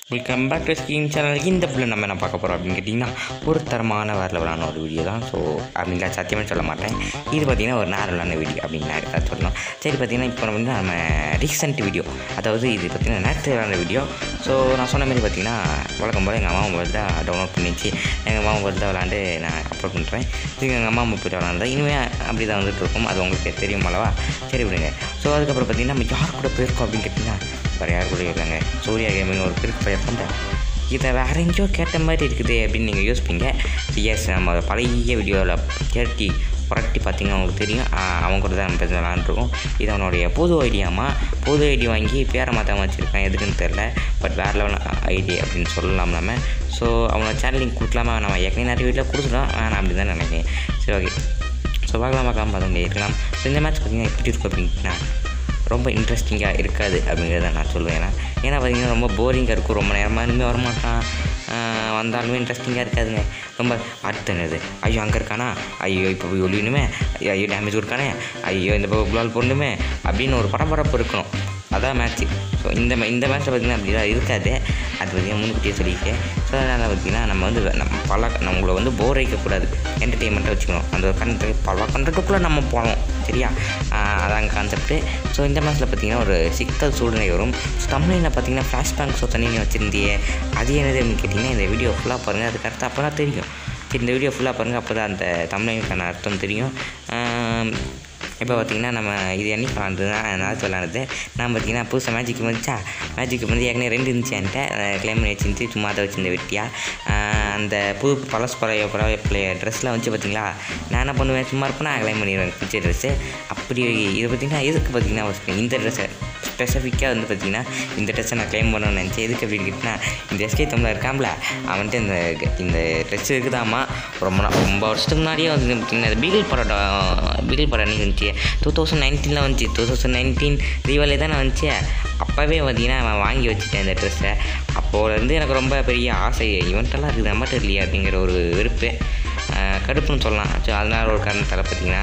welcome back to scheme channel இந்த பிள்ளை நம்ம என்ன பார்க்க போகிறோம் அப்படின்னு கேட்டிங்கன்னா ஒரு தரமான வேறு லெவலான ஒரு வீடியோ தான் ஸோ அப்படிங்களா சத்தியமே சொல்ல மாட்டேன் இது பார்த்திங்கன்னா ஒரு நேரலான வீடியோ அப்படின்னு நான் எடுத்தா சொல்லணும் சரி பார்த்திங்கன்னா இப்போ வந்து நம்ம ரீசெண்ட் வீடியோ அதாவது இது பார்த்திங்கன்னா நேரத்துலான வீடியோ ஸோ நான் சொன்ன மாதிரி பார்த்திங்கன்னா வழக்கம் போல் எங்கள் அம்மா மொபைல் தான் டவுன்லோட் பண்ணிச்சு எங்கள் அம்மா மொபைல் தான் விளாண்டு நான் அப்லோட் பண்ணுறேன் இது எங்கள் அம்மா மொபைல் விளாண்டா இனிமேல் அப்படி தான் வந்துட்டு இருக்கும் அது உங்களுக்கு தெரியும் அல்லவா சரி விடுங்க ஸோ அதுக்கப்புறம் பார்த்திங்கன்னா நம்ம யார் கூட போயிருக்கோம் அப்படின்னு கேட்டிங்கன்னா வேறு யார் கூட இல்லைங்க சூர்யா கேமிங் ஒரு கிரிக் பிளேயர் பண்ணுறேன் இதை வேற எங்கேயோ கேட்ட மாதிரி இருக்குது அப்படின்னு நீங்கள் யோசிப்பீங்க எஸ் நம்ம பழைய வீடியோவில் கேட்டி புரட்டி பார்த்தீங்கன்னா உங்களுக்கு தெரியும் ஆஹ் அவன் கூட தான் நம்ம பேச விளாண்டுருக்கோம் இது அவனுடைய புது ஐடியாமா புது ஐடி வாங்கி பேரை மாற்றாம வச்சுருக்கான் எதுக்குன்னு தெரில பட் வேறு லெவல் ஐடி அப்படின்னு சொல்லலாம் நம்ம ஸோ அவனோட சேனல் லிங்க் கொடுக்கலாமா நம்ம ஏற்கனவே நிறைய வீட்டில் கொடுத்துட்டோம் வேணாம் அப்படின்னு தான் நினைக்கிறேன் சரி ஓகே ஸோ பார்க்கலாம் பார்க்கலாம் பார்த்து இருக்கலாம் ஸோ இந்த மேட்ச் பார்த்தீங்கன்னா எப்படி இருக்கும் அப்படின்னா ரொம்ப இன்ட்ரெஸ்டிங்காக இருக்காது அப்படிங்கிறத நான் சொல்லுவேன் ஏன்னா ஏன்னா பார்த்தீங்கன்னா ரொம்ப போரிங்காக இருக்கும் ரொம்ப நேரமாக இனிமேல் வரமாட்டான் ஆஹ் வந்தாலுமே இன்ட்ரெஸ்டிங்காக இருக்காதுங்க ரொம்ப அடுத்தது ஐயோ அங்கே இருக்கானா ஐயோ இப்போ போய் ஒளியணுமே ஐயோ ஐயோ டேமேஜ் கொடுக்கானே ஐயோ இந்த பக்கம் குளால் போடணுமே அப்படின்னு ஒரு பரபரப்பு இருக்கணும் அதான் மேட்ச்சு ஸோ இந்த மே- இந்த மேட்ச்சில் பார்த்திங்கன்னா அப்படிலாம் இருக்காது அது பார்த்திங்கன்னா முன்கூட்டியே சொல்லியிருக்கேன் ஸோ அதனால் பார்த்திங்கன்னா நம்ம வந்து நம்ம பல நம்மளை வந்து போர் அடிக்கக்கூடாது என்டர்டெயின்மெண்ட்டாக வச்சுக்கணும் அந்த ஒரு கண்டென்ட் பல கண்டென்ட்டுக்குள்ளே நம்ம போகணும் சரியா ஆஹ் அதாங்க கான்செப்ட்டு ஸோ இந்த மேட்ச்சில் பார்த்திங்கன்னா ஒரு சிக்கல் சூழ்நிலை வரும் ஸோ தமிழில் பார்த்தீங்கன்னா ஃப்ளாஷ் பேங்க் ஸோ தண்ணி வச்சுருந்தியே அது என்னது அப்படின்னு கேட்டிங்கன்னா இந்த வீடியோ ஃபுல்லாக பாருங்கள் அதுக்கு அர்த்தம் அப்போ தான் தெரியும் சரி இந்த வீடியோ ஃபுல்லாக பாருங்கள் அப்போ தான் அந்த தமிழுக்கான அர்த்தம் தெரியும் ஆம், இப்போ பார்த்தீங்கன்னா நம்ம இது என்னைக்கு விளாண்டுது நாளைக்கு விளாண்டுது நான் பார்த்தீங்கன்னா புதுசாக மேஜிக் வந்துச்சா மேஜிக் வந்து ஏற்கனவே ரெண்டு இருந்துச்சு என்கிட்ட கிளைம் பண்ணி வச்சுருந்து சும்மா அதை வச்சிருந்த வெட்டியாக அந்த புது பழசு பழைய பழைய பழைய ட்ரெஸ்லாம் வச்சு பார்த்தீங்களா நான் என்ன பண்ணுவேன் சும்மா இருப்பேன் நான் கிளைம் பண்ணிடுவேன் பிடிச்ச ட்ரெஸ்ஸு அப்படி இது பார்த்தீங்கன்னா எதுக்கு பார்த்தீங்கன்னா first இந்த ட்ரெஸ்ஸை ஸ்பெசிஃபிக்காக வந்து பார்த்தீங்கன்னா இந்த ட்ரெஸ்ஸை நான் கிளைம் பண்ணணும்னு நினச்சேன் எதுக்கு அப்படின்னு கேட்டிங்கன்னா இந்த எஸ்கே தமிழில் இருக்காம்ல அவன்ட்டு இந்த இந்த ட்ரெஸ் இருக்குதாம்மா ரொம்ப நாள் ரொம்ப வருஷத்துக்கு முன்னாடியே வந்து பார்த்தீங்கன்னா இந்த பீகிள் படம் பீகிள் படம் அன்றைக்கி வந்துச்சு டூ தௌசண்ட் நைன்டீனில் வந்துச்சு டூ தௌசண்ட் நைன்டீன் தீபாவளி தானே வந்துச்சு அப்போவே பார்த்தீங்கன்னா நான் வாங்கி வச்சுட்டேன் இந்த ட்ரெஸ்ஸை அப்போலேருந்து எனக்கு ரொம்ப பெரிய ஆசை இவன்ட்டெல்லாம் இருக்குது நம்ம தெரியலையா அப்படிங்கிற ஒரு வெறுப்பு ஆஹ் கடுப்புன்னு சொல்லலாம் ஸோ அதனால ஒரு காரணத்தால் பார்த்தீங்கன்னா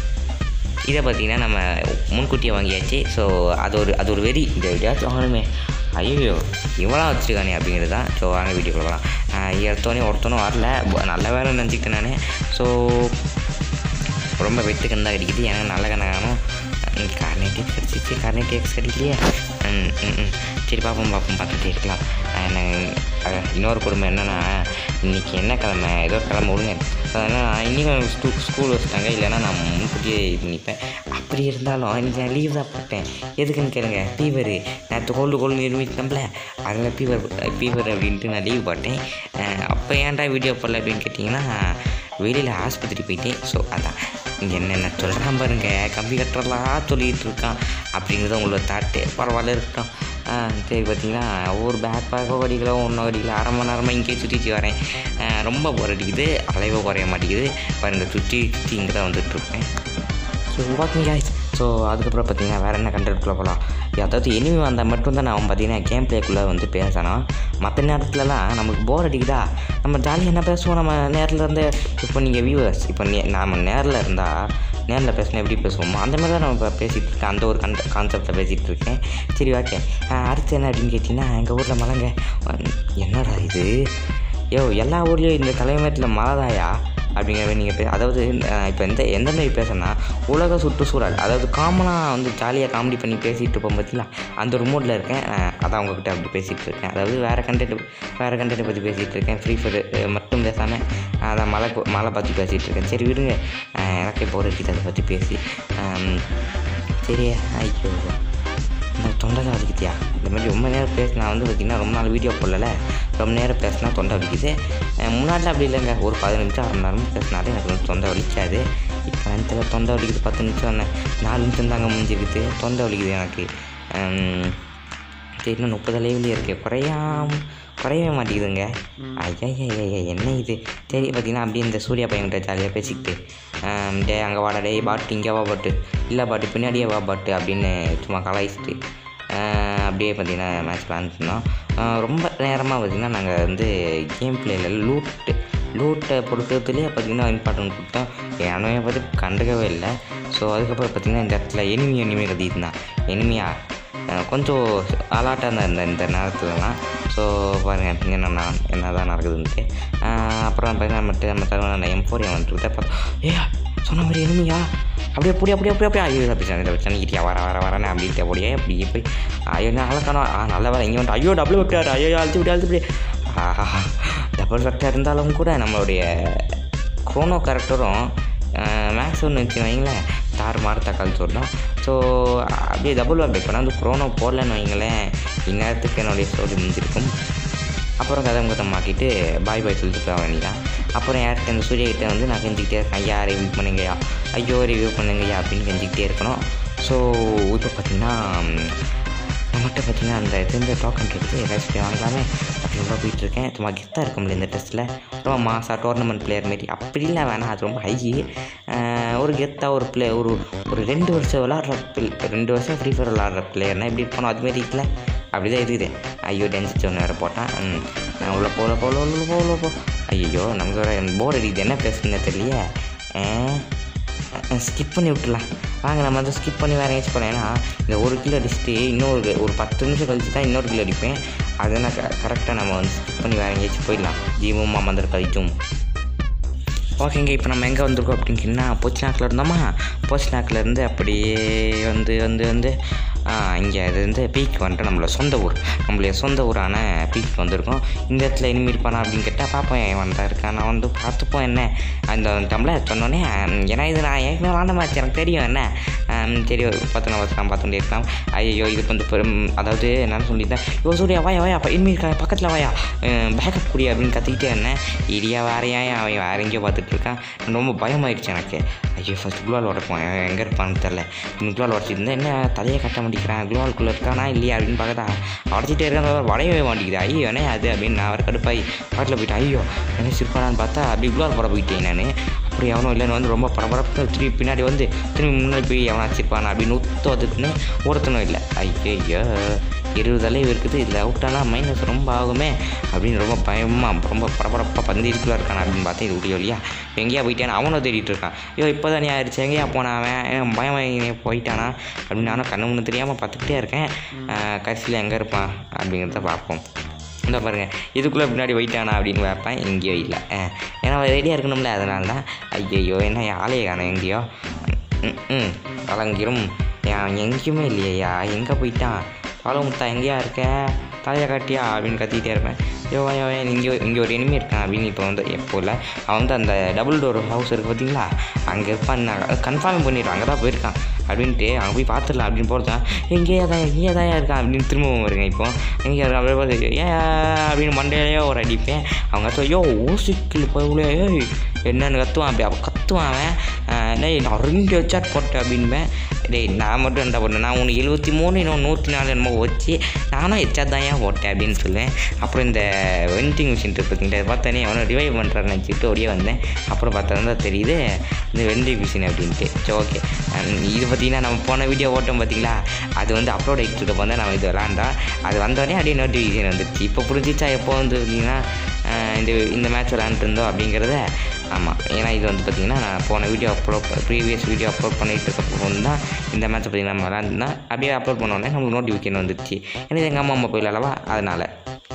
இதை பார்த்தீங்கன்னா நம்ம முன்கூட்டியே வாங்கியாச்சு ஸோ அது ஒரு அது ஒரு வெறி இந்த எப்படியாச்சும் வாங்கணுமே ஐயோ இவளாம் வச்சுருக்கானே அப்படிங்கிறது தான் ஸோ வாங்க வீடியோ கொடுக்கலாம் எடுத்தோடனே ஒருத்தனும் வரல ப- நல்ல வேலை நினச்சிக்கிட்டேன் நான் ஸோ ரொம்ப வெட்டு கண்ணு தான் கிடைக்குது எனக்கு நல்ல கண்ணை காணும் கார்னேட்டிக்ஸ் கிடச்சிச்சு கார்னேட்டிக்ஸ் கிடைக்கலையே ம் ம் ம் சரி பார்ப்போம் பார்ப்போம் பார்த்துட்டே இருக்கலாம் அஹ் நான் அஹ் இன்னொரு கொடுமை என்னென்னா இன்றைக்கி என்ன கிழமை ஏதோ ஒரு கிழமை விடுங்க அதனால் இன்றைக்கும் ஸ்கூ ஸ்கூல் வச்சுட்டாங்க இல்லைன்னா நான் முன்கூட்டியே இது பண்ணிப்பேன் அப்படி இருந்தாலும் இன்றைக்கி நான் லீவ் தான் போட்டேன் எதுக்குன்னு கேளுங்க ஃபீவரு நேற்று கோல்டு கோல்டு நிரூபித்தோம்ல அதில் ஃபீவர் ஃபீவர் அப்படின்ட்டு நான் லீவ் போட்டேன் அஹ் அப்போ ஏன்டா வீடியோ போடல அப்படின்னு கேட்டிங்கன்னா வெளியில் ஆஸ்பத்திரி போயிட்டேன் ஸோ அதான் இங்கே என்னென்ன சொல்கிறான் பாருங்க கம்பி கட்டுறலாம் சொல்லிகிட்டு இருக்கான் அப்படிங்கிறது உங்களோட தாட்டு பரவாயில்ல இருக்கட்டும் ஆ, சரி பார்த்தீங்கன்னா ஒவ்வொரு பேக் பேக்கோ அடிக்கல ஒன்றும் அடிக்கல அரை மணி நேரமாக இங்கே சுற்றிட்டு வரேன் ஆ, ரொம்ப போர் அடிக்குது அலைவோ குறைய மாட்டேங்குது பாருங்க சுற்றி சுற்றி இங்கே தான் வந்துட்டுருப்பேன் ஸோ வாக்கிங் guys ஸோ அதுக்கப்புறம் பார்த்தீங்கன்னா வேறு என்ன கண்டென்ட்குள்ளே போகலாம் அதாவது எனிமி வந்தால் மட்டும்தான் நான் பார்த்தீங்கன்னா கேம் பிளேக்குள்ளே வந்து பேசணும் மற்ற நேரத்துலலாம் நமக்கு போர் அடிக்குதா நம்ம ஜாலியாக என்ன பேசுவோம் நம்ம நேரில் இருந்து இப்போ நீங்கள் வியூவர்ஸ் இப்போ நே நாம் நேரில் இருந்தால் நேரில் பேசினா எப்படி பேசுவோமோ அந்த மாதிரி தான் நம்ம இப்போ பேசிகிட்டு இருக்கேன் அந்த ஒரு கண்ட கான்செப்டில் பேசிகிட்டு இருக்கேன் சரி ஓகே அடுத்து என்ன அப்படின்னு கேட்டிங்கன்னா எங்கள் ஊரில் மலைங்க என்னடா இது யோ எல்லா ஊர்லேயும் இந்த தலைமையத்தில் மழைதாயா அப்படிங்கிற மாதிரி நீங்கள் பே அதாவது இப்போ எந்த எந்த மாதிரி பேசுனா உலக சுற்றுச்சூழல் அதாவது காமனாக வந்து ஜாலியாக காமெடி பண்ணி பேசிகிட்டு இருப்போம் பார்த்தீங்களா அந்த ஒரு மூடில் இருக்கேன் அஹ் அதான் உங்ககிட்ட அப்படி பேசிகிட்டு இருக்கேன் அதாவது வேறு கண்டென்ட் வேறு கண்டென்ட்டை பற்றி பேசிகிட்டு இருக்கேன் ஃப்ரீ ஃபயர் மட்டும் பேசாமல் அதான் மழை ப- மழை பற்றி பேசிகிட்டு இருக்கேன் சரி விடுங்க அஹ் எனக்கே போர் அடிக்குது அதை பற்றி பேசி அம், சரி ஐயோ இந்த தொண்டை வலிக்குதியா இந்த மாதிரி ரொம்ப நேரம் பேச நான் வந்து பார்த்திங்கன்னா ரொம்ப நாள் வீடியோ போடல ரொம்ப நேரம் பேசினா தொண்டை வலிக்குது அஹ் முன்னாடிலாம் அப்படி இல்லைங்க ஒரு பதினஞ்சு நிமிஷம் அரை மணி நேரம் பேசினாலே எனக்கு வந்து தொண்டை வலிக்காது இப்போ நேரத்தில் தொண்டை வலிக்குது பத்து நிமிஷம் என்ன நாலு நிமிஷம் தாங்க முடிஞ்சிருக்குது தொண்டை வலிக்குது எனக்கு அம், சரி இன்னும் முப்பது லைவ்லேயே இருக்கு குறையாம குறையவே மாட்டேங்குதுங்க ஐயா ஐயா என்ன இது சரி பார்த்தீங்கன்னா அப்படியே இந்த சூர்யா பையன்கிட்ட ஜாலியாக பேசிக்கிட்டு ஆம், டேய் அங்கே வாடா டேய் பாட்டு இங்கே வா பாட்டு இல்லை பாட்டு பின்னாடியே வா பாட்டு அப்படின்னு சும்மா கலாய்ச்சிட்டு ஆஹ், அப்படியே பார்த்தீங்கன்னா மேட்ச் பிளான் பண்ணோம் ஆஹ், ரொம்ப நேரமாக பார்த்தீங்கன்னா நாங்கள் வந்து கேம் பிளேயில் லூட்டு லூட்டை பொறுக்கிறதுலேயே பார்த்தீங்கன்னா இம்பார்ட்டன்ட் கொடுத்தோம் யானையை பார்த்து கண்டுக்கவே இல்லை ஸோ அதுக்கப்புறம் பார்த்தீங்கன்னா இந்த இடத்துல எனிமி எனிமி கத்திட்டு இருந்தான் எனிமியா அஹ் கொஞ்சம் அலாட்டாக தான் இருந்தேன் இந்த நேரத்துலலாம் ஸோ பாருங்கள் என்ன நான் என்ன தான் நடக்குதுன்ட்டு ஆஹ் அப்புறம் பார்த்தீங்கன்னா நம்ம நம்ம தருவான அந்த எம் ஃபோர் வந்துட்டு விட்டா பார்த்தா ஏ சொன்ன மாதிரி எனிமியா அப்படியே அப்படி அப்படி அப்படி அப்படியே ஐயோ இதை பிரச்சனை இதை பிரச்சனை கிட்டியா வர வர வரேன்னு அப்படின்ட்டு அப்படியே அப்படி போய் ஐயோ நான் அழகானோ ஆ நல்ல வேலை இங்கே வந்து ஐயோ டபுள் விட்டார் ஐயோ அழுத்து விட்டு அழுத்து விட்டு ஆஹா டபுள் வெக்டார் இருந்தாலும் கூட நம்மளுடைய குரோனோ கேரக்டரும் மேக்ஸ் ஒன்று வச்சு வைங்களேன் தார் மாறு தக்காளி சொல்லலாம் ஸோ அப்படியே டபுள் வெக்டர் இப்போ நான் வந்து குரோனோ போடலன்னு வைங்களேன் இந்நேரத்துக்கு என்னுடைய ஸ்டோரி முடிஞ்சிருக்கும் அப்புறம் கதை முகத்தமாக்கிட்டு பாய் பாய் சொல்லிட்டு போக வேண்டியதான் அப்புறம் யார்கிட்ட அந்த சூர்யா கிட்ட வந்து நான் கெஞ்சிக்கிட்டே இருக்கேன் ஐயா ரிவ்யூ பண்ணுங்கய்யா ஐயோ ரிவ்யூ பண்ணுங்கய்யா அப்படின்னு கெஞ்சிக்கிட்டே இருக்கணும் ஸோ இப்போ பார்த்தீங்கன்னா நம்மகிட்ட பார்த்தீங்கன்னா அந்த தெரிஞ்ச டோக்கன் இருக்குது ரெசிபி வாங்கலாமே அப்படின்னு போயிட்டுருக்கேன் சும்மா கெத்தாக இருக்க முடியல இந்த டெஸ்ட்டில் ரொம்ப மாசாக டோர்னமெண்ட் பிளேயர் மாரி அப்படிலாம் வேணாம் அது ரொம்ப ஹை ஒரு கெத்தாக ஒரு பிளே ஒரு ஒரு ரெண்டு வருஷம் விளாட்ற பிள் ரெண்டு வருஷம் ஃப்ரீ ஃபயர் விளாட்ற பிளேயர்னா எப்படி இருப்பானோ அதுமாரி இருக்குல்ல அப்படி தான் இருக்குது ஐயோ டென்சிச்சு ஒன்று வேறு போட்டான் ம் நான் உள்ள போகல போகல உள்ள போகல போ ஐயோ நமக்கு வேறு போர் அடிக்குது என்ன பேசுன்னு தெரியலையே ஸ்கிப் பண்ணி விட்டுலாம் வாங்க நம்ம வந்து ஸ்கிப் பண்ணி வேறு ஏச்சு போனேன் ஏன்னா இந்த ஒரு கிலோ அடிச்சுட்டு இன்னொரு ஒரு பத்து நிமிஷம் கழிச்சு தான் இன்னொரு கிலோ அடிப்பேன் அதை நான் கரெக்டாக நம்ம வந்து ஸ்கிப் பண்ணி வேறு எங்கேயாச்சும் போயிடலாம் ஜீவமா மந்திர கழிச்சும் ஓகேங்க இப்போ நம்ம எங்கே வந்திருக்கோம் அப்படின்னா போச்சினாக்கில் இருந்தோமா போச்சினாக்கில் அப்படியே வந்து வந்து வந்து இங்கே அது வந்து பீக் வந்துட்டு நம்மளோட சொந்த ஊர் நம்மளுடைய சொந்த ஊரான பீக் வந்திருக்கோம் இந்த இடத்துல இனிமே இருப்பானா அப்படின்னு கேட்டால் பார்ப்போம் என் தான் இருக்கான் நான் வந்து பார்த்துப்போம் என்ன அந்த டம்ளர் சொன்னோன்னே ஏன்னா இது நான் ஏற்கனவே விளாண்ட மேட்ச் எனக்கு தெரியும் என்ன ஹம், சரி ஒரு பத்து நாள் பத்து நாள் பார்த்துட்டே இருக்கலாம் ஐயோ இது கொஞ்சம் பெரும் அதாவது நான் சொல்லியிருந்தேன் யோ சூர்யா வாயா வாயா அப்போ இனிமே இருக்கான் பக்கத்தில் வாயா பேக்கப் குடி அப்படின்னு கத்திக்கிட்டே இருந்தேன் இடியா வேறையா அவன் வேற எங்கேயோ பார்த்துட்டு இருக்கான் ரொம்ப பயமாயிடுச்சு எனக்கு ஐயோ ஃபஸ்ட் குளோவால் உடப்போம் எங்கே இருப்பான்னு தெரில இன்னும் குளோவால் உடச்சிட்டு இருந்தேன் என்ன தலையை கட்ட மாட்டேங்கிறான் குளோவால்குள்ளே இருக்கானா இல்லையா அப்படின்னு பார்த்தா உடச்சிட்டே இருக்கான் வடையவே மாட்டேங்குது ஐயோ என்ன அது அப்படின்னு நான் அவர் கடுப்பாய் பக்கத்தில் போயிட்டேன் ஐயோ என்ன சிரிப்பானான்னு பார்த்தா அப்படி குளோவால் போட போயிட்டேன் நான் அப்படி அவனும் இல்லைன்னு வந்து ரொம்ப பரபரப்பு திரும்பி பின்னாடி வந்து திரும்பி முன்னாடி போய் அவனை வச்சிருப்பான் அப்படின்னு உத்து வந்துட்டுன்னு ஒருத்தனும் இல்லை ஐயோ இருபது அளவு இருக்குது இதில் அவுட்டானா மைனஸ் ரொம்ப ஆகுமே அப்படின்னு ரொம்ப பயமாக ரொம்ப பரபரப்பாக பந்து இதுக்குள்ளே இருக்கான் அப்படின்னு பார்த்தேன் இது முடியும் இல்லையா எங்கேயா போயிட்டானா அவனும் தேடிட்டு இருக்கான் ஐயோ இப்போ தான் ஆயிடுச்சு எங்கேயா போனான் அவன் ஏன் பயமாக போயிட்டானா அப்படின்னு நானும் கண்ணு முன்னு தெரியாமல் பார்த்துக்கிட்டே இருக்கேன் கடைசியில் எங்கே இருப்பான் அப்படிங்கிறத பார்ப்போம் இந்த பாருங்க இதுக்குள்ளே பின்னாடி போயிட்டானா அப்படின்னு பார்ப்பேன் எங்கேயோ இல்லை அஹ், ஏன்னா ரெடியாக இருக்கணும்ல அதனால தான் ஐயையோ என்ன ஆளையே காணும் எங்கேயோ ம், ம் கலங்கிரும் ஏன் எங்கேயுமே இல்லையா எங்கே போயிட்டான் பாலமுத்தா எங்கேயா இருக்க தலையை காட்டியா அப்படின்னு கத்திக்கிட்டே இருப்பேன் யோ யோ இங்கே இங்கே ஒரு எனிமி இருக்கான் அப்படின்னு இப்போ வந்து எப்போ இல்லை அவன் வந்து அந்த டபுள் டோர் ஹவுஸ் இருக்குது பார்த்தீங்களா அங்கே இருப்பான் கன்ஃபார்ம் பண்ணிடுறான் அங்கே தான் போயிருக்கான் அப்படின்ட்டு அங்கே போய் பார்த்துடலாம் அப்படின்னு போகிறதான் எங்கேயா தான் எங்கேயா தான் இருக்கான் அப்படின்னு திரும்பவும் வருங்க இப்போ எங்கே இருக்கான் அப்படியே பார்த்து ஏன் அப்படின்னு மண்டையிலேயே ஒரு அடிப்பேன் அவங்க கத்துவா யோ ஓசிக்கில் போய் ஏய் என்னன்னு கத்துவான் அப்படி அவன் கத்துவான் அவன் ஆஹ் டேய் நான் ரெண்டு ஹெச்ஆட் போட்டேன் அப்படின்பேன் டேய் நான் மட்டும் என்ன பண்ணேன் நான் உனக்கு எழுபத்தி மூணு இன்னும் நூற்றி நாலு என்னமோ வச்சு நானும் ஹெச்ஆர் தான் ஏன் போட்டேன் அப்படின்னு சொல்லுவேன் அப்புறம் இந்த வெண்டிங் மிஷின் பார்த்தீங்கன்னா இதை பார்த்தோன்னே அவனை ரிவைவ் பண்ணுறான்னு நினச்சிட்டு ஓடியே வந்தேன் அப்புறம் பார்த்தா தான் தெரியுது இந்த வெண்டிங் மிஷின் அப்படின்ட்டு சரி ஓகே இது பார்த்தீங்கன்னா நம்ம போன வீடியோ ஓட்டம் பார்த்தீங்களா அது வந்து அப்லோட் ஆகிட்டு இருக்க வந்து நம்ம இது விளாண்டா அது வந்தோடனே அப்படியே நோட்டிஃபிகேஷன் வந்துருச்சு இப்போ புரிஞ்சிச்சா எப்போ வந்து பார்த்தீங்கன்னா ஆஹ் இந்த இந்த மேட்ச் விளாண்டுட்டு இருந்தோம் அப்படிங்கிறத ஆமாம் ஏன்னா இது வந்து பார்த்திங்கன்னா நான் போன video upload previous video upload பண்ணிகிட்டு இருக்கப்போ வந்து தான் இந்த மேட்ச் பார்த்திங்கன்னா நம்ம விளாண்டுனா அப்படியே அப்லோட் பண்ணோடனே நமக்கு நோட்டிஃபிகேஷன் வந்துருச்சு ஏன்னா இது எங்கள் அம்மா மொபைல் அல்லவா அதனால்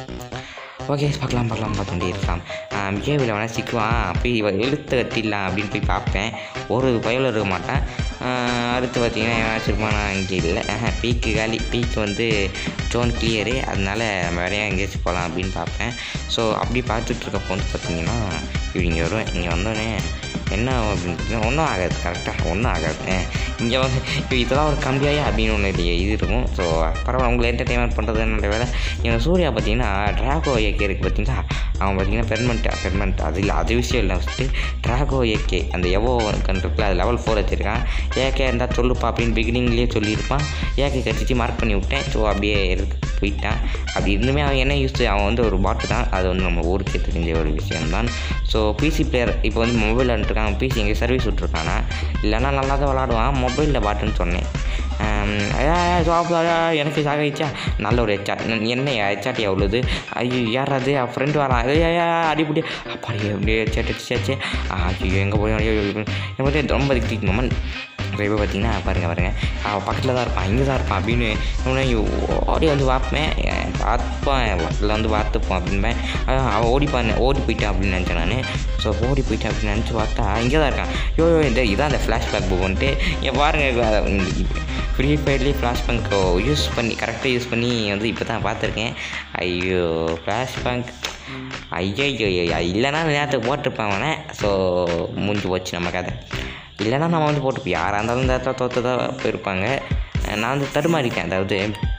ஓகே பார்க்கலாம் பார்க்கலாம் பார்த்துட்டே இருக்கலாம் பிஹேவியில் வேணால் சிக்குவான் போய் இவ எழுத்து கட்டிடலாம் அப்படின்னு போய் பார்ப்பேன் ஒரு பயவில் இருக்க மாட்டேன் ஆஹ் அடுத்து பார்த்தீங்கன்னா ஏதாச்சும் இருப்பானா இங்கே இல்லை பீக்கு காலி பீக்கு வந்து ஸ்டோன் கிளியரு அதனால நம்ம வேறையா எங்கேயாச்சும் போகலாம் அப்படின்னு பார்ப்பேன் ஸோ அப்படி பார்த்துட்டு இருக்கப்போ வந்து பார்த்தீங்கன்னா இப்படி இங்கே வரும் இங்கே வந்தோடனே என்ன ஆகும் அப்படின்னு பார்த்தீங்கன்னா ஒன்றும் ஆகாது கரெக்டாக ஒன்றும் ஆகாது இங்கே வந்து இப்போ இதெல்லாம் ஒரு கம்பியாயா அப்படின்னு ஒன்று இல்லையே இது இருக்கும் ஸோ பரவாயில்ல உங்களை என்டர்டெயின்மெண்ட் பண்ணுறது என்னோட வேலை இவன் சூர்யா பார்த்தீங்கன்னா ட்ராகோ ஏகே இருக்குது பார்த்தீங்களா அவன் பார்த்தீங்கன்னா பெர்மனெண்ட் பெர்மனெண்ட் அது இல்லை அது விஷயம் இல்லை ஃபஸ்ட்டு ட்ராகோ ஏகே அந்த எவோ கண்ட்ருக்குல அது லெவல் ஃபோர் வச்சுருக்கான் ஏகே இருந்தால் சொல்லுப்பா அப்படின்னு பிகினிங்லேயே சொல்லியிருப்பான் ஏகே கட்டிட்டு மார்க் பண்ணி விட்டேன் ஸோ அப்படியே இருக்கு போயிட்டான் அப்படி இருந்துமே அவன் என்ன யூஸ் அவன் வந்து ஒரு பாட்டு தான் அது வந்து நம்ம ஊருக்கே தெரிஞ்ச ஒரு விஷயம்தான் ஸோ பிசி பிளேயர் இப்போ வந்து மொபைல் இருக்கான் பிசி எங்கே சர்வீஸ் விட்ருக்கானா இல்லைன்னா நல்லா தான் விளாடுவான் மொபைலில் பாட்டுன்னு சொன்னேன் ஆம், ஐயா, ஐயா, ஜாப் ஐயா, எனக்கு சாகிச்சா நல்ல ஒரு ஹெச்ஆர் என்ன ஹெச்ஆர்டி அவ்வளோது ஐயோ யார் அது என் ஃப்ரெண்டு வரான் ஐயா அடிப்படி அப்படி அப்படியே ஹெச்ஆர் அடிச்சாச்சு ஐயோ எங்கே போய் ஐயோ எனக்கு வந்து ரொம்ப திட்டிட்டு மம்மன் இப்போ பார்த்தீங்கன்னா பாருங்கள் பாருங்கள் அவன் பக்கத்தில் தான் இருப்பான் இங்கே தான் இருப்பான் அப்படின்னு இவனை ஓடி வந்து பார்ப்பேன் பார்ப்பான் பக்கத்தில் வந்து பார்த்துப்போம் அப்படின்பேன் அதான் அவன் ஓடிப்பான் ஓடி போயிட்டான் அப்படின்னு நினச்சேன் நான் ஸோ ஓடி போயிட்டான் அப்படின்னு நினச்சி பார்த்தா இங்கே தான் இருக்கான் யோ யோ, இந்த இதான் அந்த ஃப்ளாஷ்பேக் புக்குன்ட்டு என் பாருங்கள் ஃப்ரீ ஃபயர்லேயே ஃப்ளாஷ் பேங்க் யூஸ் பண்ணி கரெக்டாக யூஸ் பண்ணி வந்து இப்போ தான் பார்த்துருக்கேன் ஐயோ ஃப்ளாஷ் பேங்க் ஐயோ இல்லைன்னா நேரத்துக்கு போட்டிருப்பேன் அவனை ஸோ முடிஞ்சு போச்சு நம்ம கதை இல்லைன்னா நம்ம வந்து போட்டுப்போம் யாராக இருந்தாலும் இந்த இடத்துல தோற்று தான் போயிருப்பாங்க நான் வந்து தடுமாறிட்டேன் அதாவது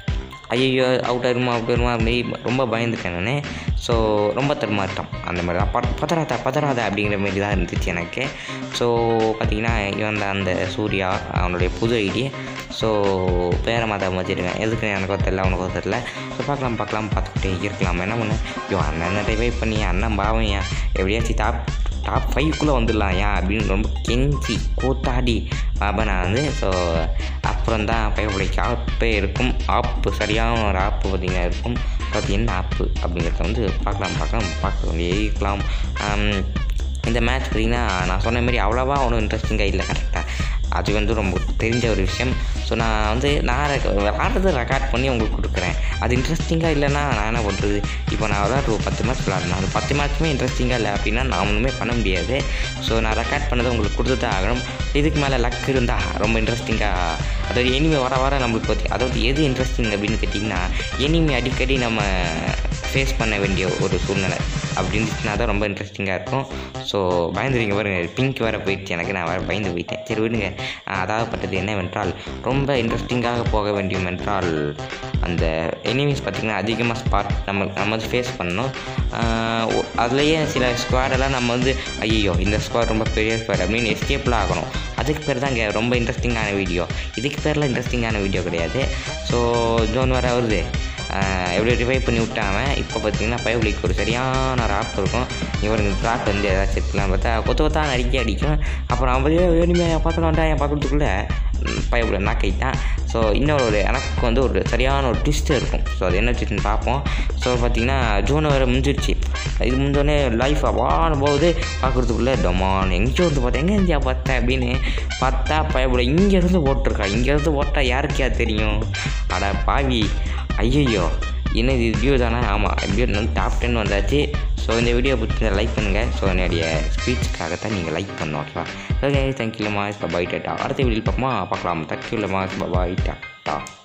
ஐயோ அவுட் ஆயிருமா அவுட் ஆயிருமா அப்படி ரொம்ப பயந்துட்டேன் நான் ஸோ ரொம்ப தடுமாறிட்டோம் அந்த மாதிரி தான் ப- பதறாத பதறாத அப்படிங்கிற மாதிரி தான் இருந்துச்சு எனக்கு ஸோ பார்த்தீங்கன்னா இவன் தான் அந்த சூர்யா அவனுடைய புது ஐடி ஸோ பேரை மாற்ற வச்சுருக்கேன் எதுக்கு எனக்கு தெரியல அவனுக்கு தெரியல ஸோ பார்க்கலாம் பார்க்கலாம் பார்த்துக்கிட்டே இருக்கலாம் என்ன பண்ணேன் ஐயோ அண்ணன் ரிவைவ் பண்ணி அண்ணன் பாவம் ஏன் எப்படியாச்சும் டாப் டாப் ஃபைவ்க்குள்ளே வந்துடலாம் ஏன் அப்படின்னு ரொம்ப கெஞ்சி கூத்தாடி அப்போ நான் வந்து ஸோ அப்புறம் தான் பயப்படைக்கு ஆப்பே இருக்கும் ஆப்பு சரியான ஒரு ஆப்பு பார்த்திங்கன்னா இருக்கும் அது என்ன ஆப்பு அப்படிங்கிறத வந்து பார்க்கலாம் பார்க்கலாம் பார்க்க இருக்கலாம் ஆம், இந்த மேட்ச் பார்த்திங்கன்னா நான் சொன்ன மாதிரி அவ்வளோவா ஒன்றும் இன்ட்ரெஸ்டிங்காக இல்லை கரெக்டாக அது வந்து ரொம்ப தெரிஞ்ச ஒரு விஷயம் ஸோ நான் வந்து நான் ரெக்க- விளாட்றது ரெக்கார்ட் பண்ணி உங்களுக்கு கொடுக்குறேன் அது இன்ட்ரெஸ்டிங்காக இல்லைன்னா நான் என்ன பண்ணுறது இப்போ நான் விளாட்டு ஒரு பத்து மேட்ச் விளாட்றேன் அந்த பத்து மேட்ச்சுமே இன்ட்ரெஸ்டிங்காக இல்லை அப்படின்னா நான் ஒன்றுமே பண்ண முடியாது ஸோ நான் ரெக்கார்ட் பண்ணதை உங்களுக்கு கொடுத்து தான் ஆகணும் இதுக்கு மேலே லக் இருந்தால் ரொம்ப இன்ட்ரெஸ்டிங்காக அதாவது எனிமே வர வர நம்மளுக்கு பற்றி அதாவது எது இன்ட்ரெஸ்டிங் அப்படின்னு கேட்டிங்கன்னா எனிமே அடிக்கடி நம்ம ஃபேஸ் பண்ண வேண்டிய ஒரு சூழ்நிலை அப்படி இருந்துச்சுன்னா தான் ரொம்ப இன்ட்ரெஸ்டிங்காக இருக்கும் ஸோ பயந்துருங்க பாருங்க பிங்க் வேறு போயிடுச்சு எனக்கு நான் வேறு பயந்து போயிட்டேன் சரி விடுங்க ஆஹ் அதாகப்பட்டது என்னவென்றால் ரொம்ப இன்ட்ரெஸ்டிங்காக போக வேண்டும் என்றால் அந்த எனிமீஸ் பார்த்திங்கன்னா அதிகமாக ஸ்பாட் நம்ம நம்ம வந்து ஃபேஸ் பண்ணணும் ஆஹ் ஒ- அதுலேயே சில ஸ்குவாடெல்லாம் நம்ம வந்து ஐயோ இந்த ஸ்குவாட் ரொம்ப பெரிய ஸ்குவாட் அப்படின்னு எஸ்கேப்லாம் ஆகணும் அதுக்கு பேர் தான் இங்கே ரொம்ப இன்ட்ரெஸ்டிங்கான வீடியோ இதுக்கு பேர்லாம் இன்ட்ரெஸ்டிங்கான வீடியோ கிடையாது ஸோ ஜோன் வர வருது ஆஹ் எப்படி ரிவைவ் பண்ணி விட்டாங்க இப்போ பார்த்தீங்கன்னா பயபுலிக்கு ஒரு சரியான ஒரு ஆப் இருக்கும் இவருக்கு ட்ராக் வந்து ஏதாச்சும் எடுத்துலாம் பார்த்தா கொத்து கொத்தா நடிக்க அடிக்கும் அப்புறம் அவன் வேணுமே பார்த்துக்கலாம்டா என் பார்க்கறதுக்குள்ளே பயபுல நாக்கிட்டான் ஸோ இன்னொரு ஒரு எனக்கு வந்து ஒரு சரியான ஒரு ட்விஸ்ட்டு இருக்கும் ஸோ அது என்ன ட்விஸ்ட்னு பார்ப்போம் ஸோ பார்த்தீங்கன்னா ஜூன் வேறு முடிஞ்சிருச்சு இது முடிஞ்சோடனே லைஃப் அவான போகுது பார்க்குறதுக்குள்ளே டொமான் எங்கேயோ வந்து பார்த்தேன் எங்கே இந்தியா பார்த்தேன் அப்படின்னு பார்த்தா பயபுல இங்கேருந்து போட்டிருக்கா இங்கேருந்து போட்டால் யாருக்கே தெரியும் அட பாவி ஐயையோ என்ன இது வீடியோ தானே ஆமாம் வீடியோ வந்து டாப் டென் வந்தாச்சு ஸோ இந்த வீடியோ பிடிச்சி லைக் பண்ணுங்கள் ஸோ என்னுடைய ஸ்பீச்சுக்காகத்தான் நீங்கள் லைக் பண்ணணும் ஓகேவா ஓகே தேங்க்யூ மாஸ் பாய் டாட்டா அடுத்த வீடியோ பார்ப்போமா பார்க்கலாம் தேங்க்யூ மாஸ் பாய் டாட்டா